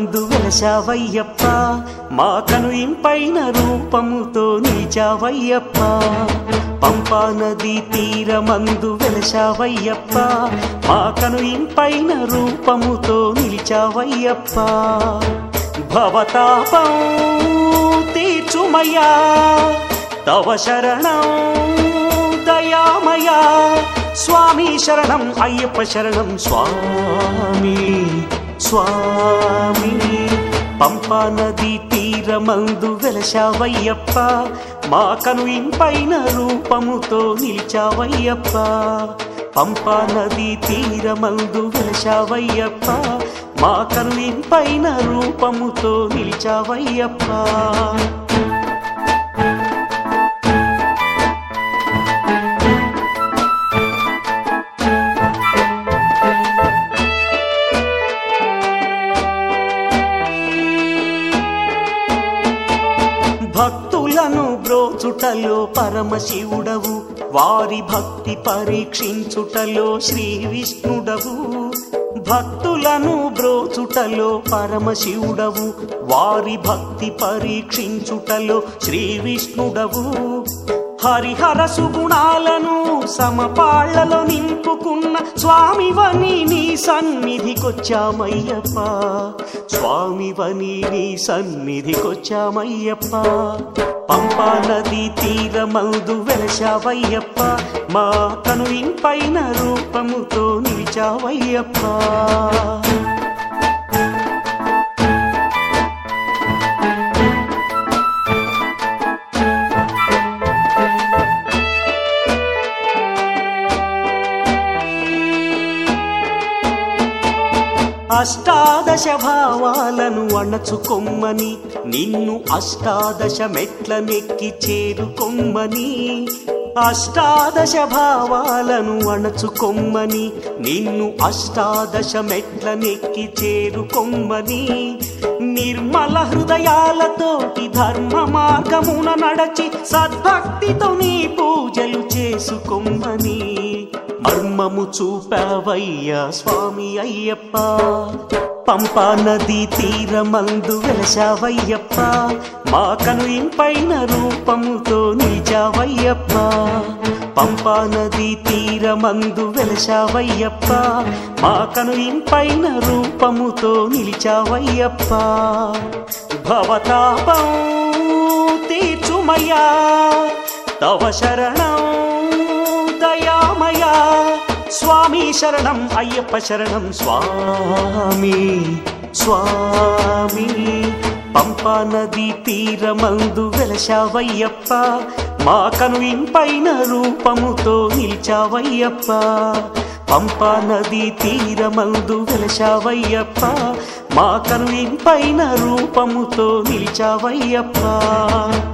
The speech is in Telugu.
తీరమందు వెలసావయ్యప్ప మా కను ఇంపైన రూపముతో నిలిచావయ్యప్ప పంపా నది తీరమందు వెలసావయ్యప్ప మా కను ఇంపైన రూపముతో నిలిచావయ్యప్ప భవతాపం తీర్చుమయ్యా తవ శరణం దయామయా స్వామి శరణం అయ్యప్ప శరణం స్వామి స్వామి పంపా నది తీరమందు వెలసావయ్యప్ప మా కను ఇంపైన రూపముతో నిలిచావయ్యప్ప పంపా నది తీరమందు వెలసావయ్యప్ప మా కను ఇంపైన రూపముతో నిలిచావయ్యప్ప భక్తులను బ్రోచుటలో పరమశివుడవు వారి భక్తి పరీక్షించుటలో శ్రీ విష్ణుడవు భక్తులను బ్రోచుటలో పరమశివుడవు వారి భక్తి పరీక్షించుటలో శ్రీ విష్ణుడవు హరిహర సుగుణాలను సమపాళ్లలో నింపుకున్న స్వామివని నీ సన్నిధికొచ్చామయ్యప్ప స్వామివని నీ సన్నిధికొచ్చామయ్యప్ప పంపా నది తీరమందు వెలసావయ్యప్ప మా కను ఇంపైన రూపముతో నిలిచావయ్యప్ప అష్టాదశ భావాలను అణచుకొమ్మని నిన్ను అష్టాదశ మెట్ల నెక్కి చేరుకొమ్మని అష్టాదశ భావాలను అణచుకొమ్మని నిన్ను అష్టాదశ మెట్ల నెక్కి చేరుకొమ్మని నిర్మల హృదయాలతోటి ధర్మ మార్గమున నడచి సద్భక్తితో నీ పూజలు చేసుకొమ్మని మర్మము చూపావయ్యా స్వామి అయ్యప్ప పంపా నది తీరమందు వెలసావయ్యప్ప మా కను ఇంపైన రూపముతో నిలిచావయ్యప్ప పంపా నది తీరమందు వెలసావయ్యప్ప మా కను ఇంపైన రూపముతో నిలిచావయ్యప్ప భవతాపం తీర్చుమయ్యా తవ శరణం దయామయా స్వామి శరణం అయ్యప్ప శరణం స్వామి స్వామి పంపా నది తీరమందు వెలసావయ్యప్ప మా కను ఇంపైన రూపముతో నిలిచావయ్యప్ప పంపా నది తీరమందు వెలసావయ్యప్ప మా కను ఇంపైన రూపముతో నిలిచావయ్యప్ప